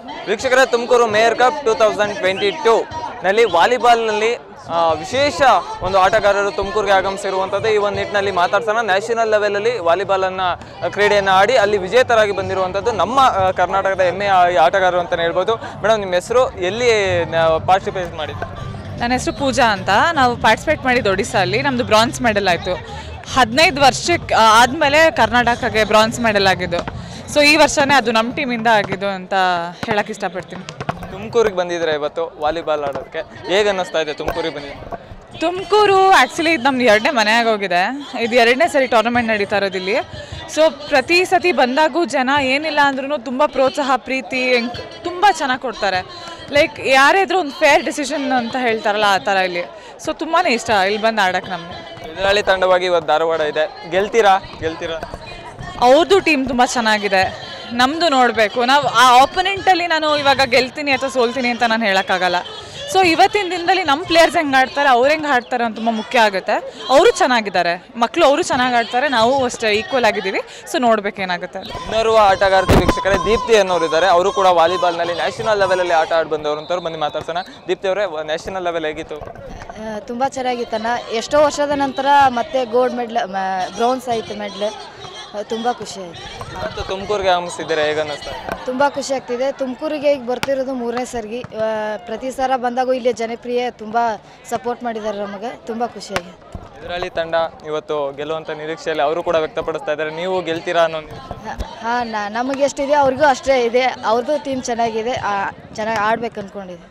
ವೀಕ್ಷಕರೇ Tumakuru mayor cup two thousand twenty two ನಲ್ಲಿ ವಾಲಿಬಾಲ್ನಲ್ಲಿ ಆ, ವಿಶೇಷ ಒಂದು ಆಟಗಾರರು ತುಮಕೂರಿಗೆ ಆಗಮಿಸಿರುವಂಥದ್ದು ಈ ಒಂದು ನಿಟ್ಟಿನಲ್ಲಿ ಮಾತಾಡ್ಸೋಣ ನ್ಯಾಷನಲ್ ಲೆವೆಲಲ್ಲಿ ವಾಲಿಬಾಲನ್ನು ಕ್ರೀಡೆಯನ್ನು ಆಡಿ ಅಲ್ಲಿ ವಿಜೇತರಾಗಿ ಬಂದಿರುವಂಥದ್ದು ನಮ್ಮ ಆ, ಕರ್ನಾಟಕದ ಹೆಮ್ಮೆಯ ಈ ಆಟಗಾರರು ಅಂತಲೇ ಹೇಳ್ಬೋದು ಮೇಡಮ್ ನಿಮ್ಮ ಹೆಸರು ಎಲ್ಲಿ ಪಾರ್ಟಿಸಿಪೇಟ್ ಮಾಡಿದ್ದು ನನ್ನ ಹೆಸರು ಪೂಜಾ ಅಂತ ನಾವು ಪಾರ್ಟಿಸಿಪೇಟ್ ಮಾಡಿದ್ದು ಒಡಿಸ್ಸಲ್ಲಿ ನಮ್ಮದು ಬ್ರಾನ್ಸ್ ಮೆಡಲ್ ಆಯಿತು ಹದಿನೈದು ವರ್ಷಕ್ಕೆ ಆದಮೇಲೆ ಕರ್ನಾಟಕಕ್ಕೆ ಬ್ರಾನ್ಸ್ ಮೆಡಲ್ ಆಗಿದ್ದು ಸೊ ಈ ವರ್ಷನೇ ಅದು ನಮ್ಮ ಟೀಮಿಂದ ಆಗಿದ್ದು ಅಂತ ಹೇಳಕ್ಕೆ ಇಷ್ಟಪಡ್ತೀನಿ ತುಮಕೂರಿಗೆ ಬಂದಿದ್ರೆ ಇವತ್ತು ವಾಲಿಬಾಲ್ ಆಡೋದಕ್ಕೆ ಹೇಗೆ ಅನ್ನಿಸ್ತಾ ಇದೆ ತುಮಕೂರಿಗೆ ಬಂದಿದ್ದು ತುಮಕೂರು ಆ್ಯಕ್ಚುಲಿ ಇದು ನಮ್ದು ಎರಡನೇ ಮನೆಯಾಗ ಹೋಗಿದೆ ಇದು ಎರಡನೇ ಸರಿ ಟೂರ್ನಮೆಂಟ್ ನಡೀತಾ ಇರೋದು ಇಲ್ಲಿ ಸೊ ಪ್ರತಿ ಸತಿ ಬಂದಾಗೂ ಜನ ಏನಿಲ್ಲ ಅಂದ್ರೂ ತುಂಬ ಪ್ರೋತ್ಸಾಹ ಪ್ರೀತಿ ಎಂಕ್ ತುಂಬ ಚೆನ್ನಾಗಿ ಕೊಡ್ತಾರೆ ಲೈಕ್ ಯಾರೇ ಇದ್ರೂ ಒಂದು ಫೇರ್ ಡಿಸಿಷನ್ ಅಂತ ಹೇಳ್ತಾರಲ್ಲ ಆ ಥರ ಇಲ್ಲಿ ಸೊ ತುಂಬಾ ಇಷ್ಟ ಇಲ್ಲಿ ಬಂದು ಆಡೋಕ್ಕೆ ನಮಗೆ ಎದುರಾಳಿ ತಂಡವಾಗಿ ಇವತ್ತು ಧಾರವಾಡ ಇದೆ ಗೆಲ್ತೀರಾ ಗೆಲ್ತೀರಾ ಅವ್ರದ್ದು ಟೀಮ್ ತುಂಬ ಚೆನ್ನಾಗಿದೆ ನಮ್ಮದು ನೋಡಬೇಕು ನಾವು ಆ ಆಪೋನೆಂಟಲ್ಲಿ ನಾನು ಇವಾಗ ಗೆಲ್ತೀನಿ ಅಥವಾ ಸೋಲ್ತೀನಿ ಅಂತ ನಾನು ಹೇಳೋಕ್ಕಾಗಲ್ಲ ಸೊ ಇವತ್ತಿನ ದಿನದಲ್ಲಿ ನಮ್ಮ ಪ್ಲೇಯರ್ಸ್ ಹೆಂಗೆ ಆಡ್ತಾರೆ ಅವ್ರು ಹೆಂಗೆ ಆಡ್ತಾರೆ ಅಂತ ತುಂಬ ಮುಖ್ಯ ಆಗುತ್ತೆ ಅವರು ಚೆನ್ನಾಗಿದ್ದಾರೆ ಮಕ್ಕಳು ಅವರು ಚೆನ್ನಾಗಿ ಆಡ್ತಾರೆ ನಾವು ಅಷ್ಟೇ ಈಕ್ವಲ್ ಆಗಿದ್ದೀವಿ ಸೊ ನೋಡ್ಬೇಕೇನಾಗುತ್ತೆ ಇನ್ನೋರ್ವ ಆಟಗಾರ್ತಿ ವೀಕ್ಷಕರೇ ದೀಪ್ತಿ ಅನ್ನೋರು ಇದ್ದಾರೆ ಅವರು ಕೂಡ ವಾಲಿಬಾಲ್ನಲ್ಲಿ ನ್ಯಾಷನಲ್ ಲೆವೆಲಲ್ಲಿ ಆಟ ಆಡಿ ಬಂದವರು ಅಂತವ್ರು ಬಂದು ಮಾತಾಡ್ಸೋಣ ದೀಪ್ತಿ ಅವರೇ ನ್ಯಾಷನಲ್ ಲೆವೆಲ್ ಹೇಗಿತ್ತು ತುಂಬ ಚೆನ್ನಾಗಿತ್ತಣ್ಣ ಎಷ್ಟೋ ವರ್ಷದ ನಂತರ ಮತ್ತೆ ಗೋಲ್ಡ್ ಮೆಡ್ಲ್ ಬ್ರೌನ್ಸ್ ಆಯಿತು ಮೆಡ್ಲ್ ತುಂಬ ಖುಷಿ ಆಯಿತು ಮತ್ತು ತುಮಕೂರಿಗೆ ಆಗಮಿಸಿದ್ದೀರಾ ಹೇಗೆ ಅನ್ನಿಸ್ತಾ ಇದೆ? ತುಂಬ ಖುಷಿ ಆಗ್ತಿದೆ ತುಮಕೂರಿಗೆ ಈಗ ಬರ್ತಿರೋದು ಮೂರನೇ ಸರ್ಗಿ ಆ, ಪ್ರತಿ ಸಲ ಬಂದಾಗೂ ಇಲ್ಲಿ ಜನಪ್ರಿಯ ತುಂಬ ಸಪೋರ್ಟ್ ಮಾಡಿದ್ದಾರೆ ನಮಗೆ ತುಂಬ ಖುಷಿಯಾಗಿದೆ ಎದುರಾಳಿ ತಂಡ ಇವತ್ತು ಗೆಲ್ಲುವಂಥ ನಿರೀಕ್ಷೆಯಲ್ಲಿ ಅವರು ಕೂಡ ವ್ಯಕ್ತಪಡಿಸ್ತಾ ಇದ್ದಾರೆ ನೀವು ಗೆಲ್ತೀರಾ ಅನ್ನೋ ನಿರೀಕ್ಷೆ. ಹಾಂ ನಮಗೆ ಎಷ್ಟಿದೆ ಅವ್ರಿಗೂ ಅಷ್ಟೇ ಇದೆ ಅವ್ರದ್ದು ಟೀಮ್ ಚೆನ್ನಾಗಿದೆ ಚೆನ್ನಾಗಿ ಆಡ್ಬೇಕು ಅಂದ್ಕೊಂಡಿದೆ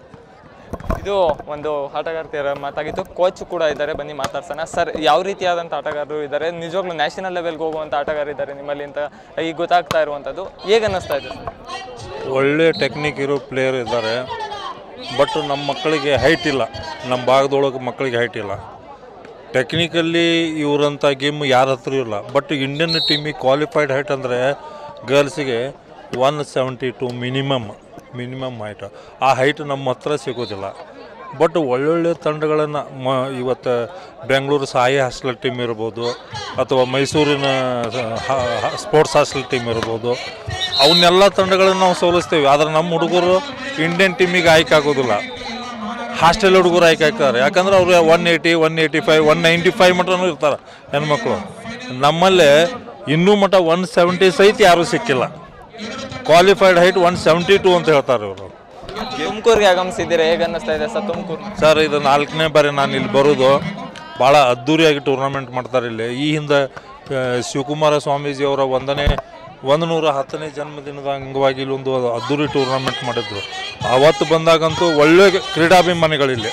ಇದು ಒಂದು ಆಟಗಾರ್ತಿಯರ ಮಾತಾಗಿತ್ತು ಕೋಚ್ ಕೂಡ ಇದ್ದಾರೆ ಬನ್ನಿ ಮಾತಾಡ್ಸೋಣ ಸರ್ ಯಾವ ರೀತಿಯಾದಂಥ ಆಟಗಾರರು ಇದ್ದಾರೆ ನಿಜವಾಗ್ಲೂ ನ್ಯಾಷನಲ್ ಲೆವೆಲ್ಗೆ ಹೋಗುವಂಥ ಆಟಗಾರ ಇದ್ದಾರೆ ನಿಮ್ಮಲ್ಲಿ ಅಂತ ಈಗ ಗೊತ್ತಾಗ್ತಾ ಇರುವಂಥದ್ದು ಹೇಗೆ ಅನ್ನಿಸ್ತಾ ಇದೆ ಸರ್ ಒಳ್ಳೆ ಟೆಕ್ನಿಕ್ ಇರೋ ಪ್ಲೇಯರ್ ಇದ್ದಾರೆ ಬಟ್ ನಮ್ಮ ಮಕ್ಕಳಿಗೆ ಹೈಟ್ ಇಲ್ಲ ನಮ್ಮ ಭಾಗದೊಳಗೆ ಮಕ್ಕಳಿಗೆ ಹೈಟ್ ಇಲ್ಲ ಟೆಕ್ನಿಕಲ್ಲಿ ಇವರಂಥ ಗೇಮ್ ಯಾರ ಹತ್ರ ಇಲ್ಲ ಬಟ್ ಇಂಡಿಯನ್ ಟೀಮಿಗೆ ಕ್ವಾಲಿಫೈಡ್ ಹೈಟ್ ಅಂದರೆ ಗರ್ಲ್ಸಿಗೆ one seventy two minimum minimum height ಆ ಹೈಟ್ ನಮ್ಮ ಹತ್ರ ಸಿಗೋದಿಲ್ಲ ಬಟ್ ಒಳ್ಳೊಳ್ಳೆ ತಂಡಗಳನ್ನು ಮ ಇವತ್ತು ಬೆಂಗಳೂರು ಸಾಯಿ ಹಾಸ್ಟೆಲ್ ಟೀಮ್ ಇರ್ಬೋದು ಅಥವಾ ಮೈಸೂರಿನ ಸ್ಪೋರ್ಟ್ಸ್ ಹಾಸ್ಟೆಲ್ ಟೀಮ್ ಇರ್ಬೋದು ಅವನ್ನೆಲ್ಲ ತಂಡಗಳನ್ನು ನಾವು ಸೋಲಿಸ್ತೀವಿ ಆದರೆ ನಮ್ಮ ಹುಡುಗರು ಇಂಡಿಯನ್ ಟೀಮಿಗೆ ಆಯ್ಕೆ ಆಗೋದಿಲ್ಲ ಹಾಸ್ಟೆಲ್ ಹುಡುಗರು ಆಯ್ಕೆ ಆಗ್ತಾರೆ ಯಾಕಂದ್ರೆ ಅವರು one eighty one eighty five one ninety five ಮಟನೂ ಇರ್ತಾರೆ ಹೆಣ್ಮಕ್ಳು ನಮ್ಮಲ್ಲೇ ಇನ್ನೂ ಮಟ ಒನ್ ಸೆವೆಂಟಿ ಸಹಿತ ಯಾರೂ ಸಿಕ್ಕಿಲ್ಲ qualified height one seventy two ಅಂತ ಹೇಳ್ತಾರೆ ಇವರು ತುಮಕೂರಿಗೆ ಆಗಮಿಸಿದ್ದೀರಾ ಹೇಗೆ ಅನ್ನಿಸ್ತಾ ಇದೆ ಸರ್ ತುಮಕೂರು ಸರ್ ಇದು ನಾಲ್ಕನೇ ಬಾರಿ ನಾನು ಇಲ್ಲಿ ಬರೋದು ಭಾಳ ಅದ್ಧೂರಿಯಾಗಿ ಟೂರ್ನಮೆಂಟ್ ಮಾಡ್ತಾರೆ ಇಲ್ಲಿ ಈ ಹಿಂದೆ ಆ, ಶಿವಕುಮಾರ ಸ್ವಾಮೀಜಿ ಅವರ ಒಂದನೇ ಒಂದು ನೂರ ಹತ್ತನೇ ಜನ್ಮದಿನದ ಅಂಗವಾಗಿ ಇಲ್ಲೊಂದು ಅದ್ಧೂರಿ ಟೂರ್ನಮೆಂಟ್ ಮಾಡಿದ್ರು ಅವತ್ತು ಬಂದಾಗಂತೂ ಒಳ್ಳೆ ಕ್ರೀಡಾಭಿಮಾನಿಗಳಿಲ್ಲಿ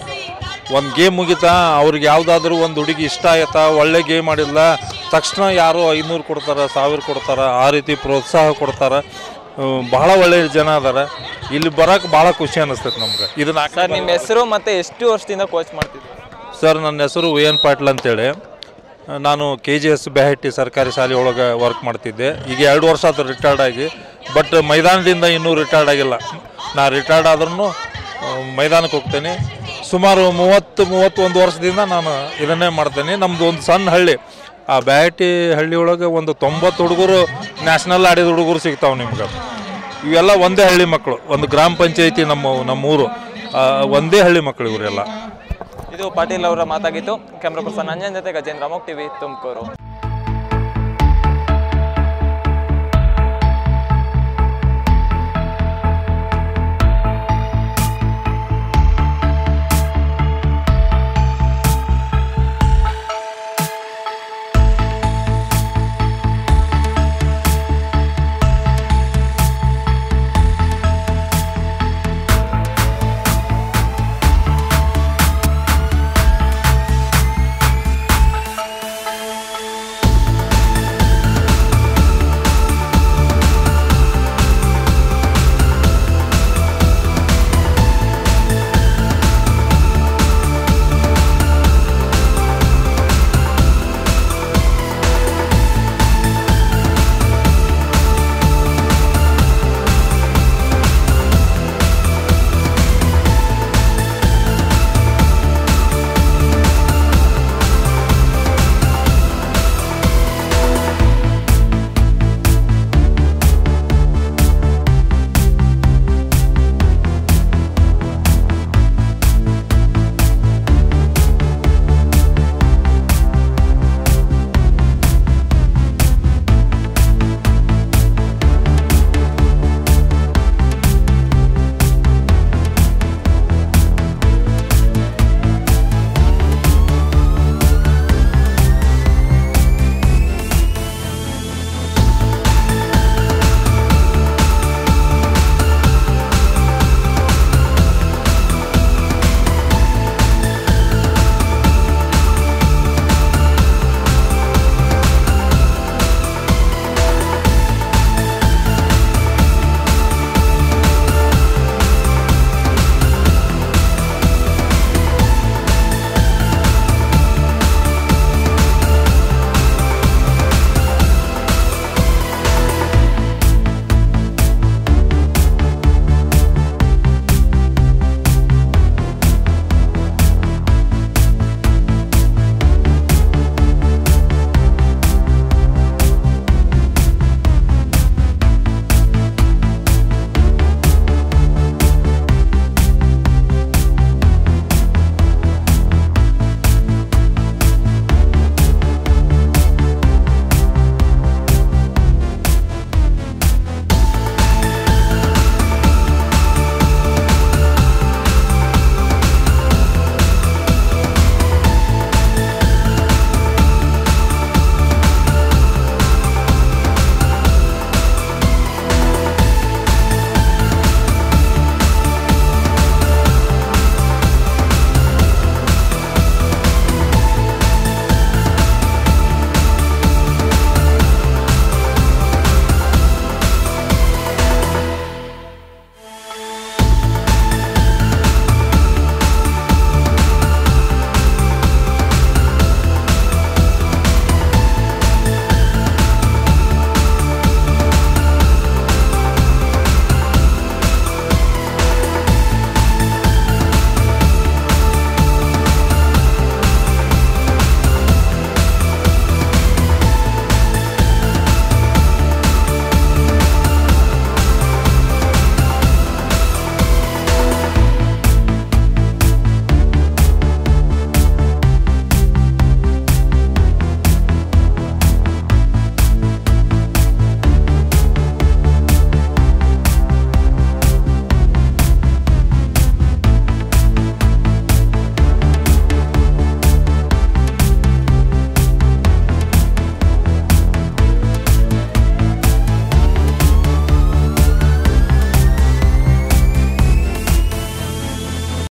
ಒಂದು ಗೇಮ್ ಮುಗಿತಾ ಅವ್ರಿಗೆ ಯಾವುದಾದ್ರೂ ಒಂದು ಹುಡುಗಿ ಇಷ್ಟ ಆಯ್ತಾ ಒಳ್ಳೆ ಗೇಮ್ ಆಡಿಲ್ಲ ತಕ್ಷಣ ಯಾರೋ ಐನೂರು ಕೊಡ್ತಾರೆ ಸಾವಿರ ಕೊಡ್ತಾರೆ ಆ ರೀತಿ ಪ್ರೋತ್ಸಾಹ ಕೊಡ್ತಾರೆ ಆ, ಬಹಳ ಒಳ್ಳೆ ಜನ ಅದಾರ ಇಲ್ಲಿ ಬರೋಕೆ ಭಾಳ ಖುಷಿ ಅನ್ನಿಸ್ತೈತೆ ನಮ್ಗೆ ಇದನ್ನ ಸರ್ ನಿಮ್ಮ ಹೆಸರು ಮತ್ತು ಎಷ್ಟು ವರ್ಷದಿಂದ ಕೋಚ್ ಮಾಡ್ತಿದ್ದೀರಾ ಸರ್ ನನ್ನ ಹೆಸರು ವಿ ಎನ್ ಪಾಟೀಲ್ ಅಂತೇಳಿ ನಾನು ಕೆ ಜಿ ಎಸ್ ಬೆಹಟ್ಟಿ ಸರ್ಕಾರಿ ಶಾಲೆ ಒಳಗೆ ವರ್ಕ್ ಮಾಡ್ತಿದ್ದೆ ಈಗ ಎರಡು ವರ್ಷ ಆಯ್ತು ರಿಟೈರ್ಡ್ ಆಗಿ ಬಟ್ ಮೈದಾನದಿಂದ ಇನ್ನೂ ರಿಟೈರ್ಡ್ ಆಗಿಲ್ಲ ನಾ ರಿಟೈರ್ಡ್ ಆದ್ರೂ ಮೈದಾನಕ್ಕೆ ಹೋಗ್ತೇನೆ ಸುಮಾರು ಮೂವತ್ತು ಮೂವತ್ತೊಂದು ವರ್ಷದಿಂದ ನಾನು ಇದನ್ನೇ ಮಾಡ್ತೇನೆ ನಮ್ಮದು ಒಂದು ಸಣ್ಣ ಹಳ್ಳಿ ಆ ಬ್ಯಾಟಿ ಹಳ್ಳಿ ಒಳಗೆ ಒಂದು ತೊಂಬತ್ತು ಹುಡುಗರು ನ್ಯಾಷನಲ್ ಆಡಿದ ಹುಡುಗರು ಸಿಗ್ತಾವೆ ನಿಮ್ಗೆ ಇವೆಲ್ಲ ಒಂದೇ ಹಳ್ಳಿ ಮಕ್ಕಳು ಒಂದು ಗ್ರಾಮ ಪಂಚಾಯತಿ ನಮ್ಮ ನಮ್ಮೂರು ಆ, ಒಂದೇ ಹಳ್ಳಿ ಮಕ್ಕಳು ಇವರೆಲ್ಲ ಇದು ಪಾಟೀಲ್ ಅವರ ಮಾತಾಗಿತ್ತು ಕ್ಯಾಮ್ರಾ ಪರ್ಸನ್ ಅಂಜನ್ ಜೊತೆ ಗಜೇಂದ್ರ ಅಮೋಕ್ ಟಿವಿ ತುಮಕೂರು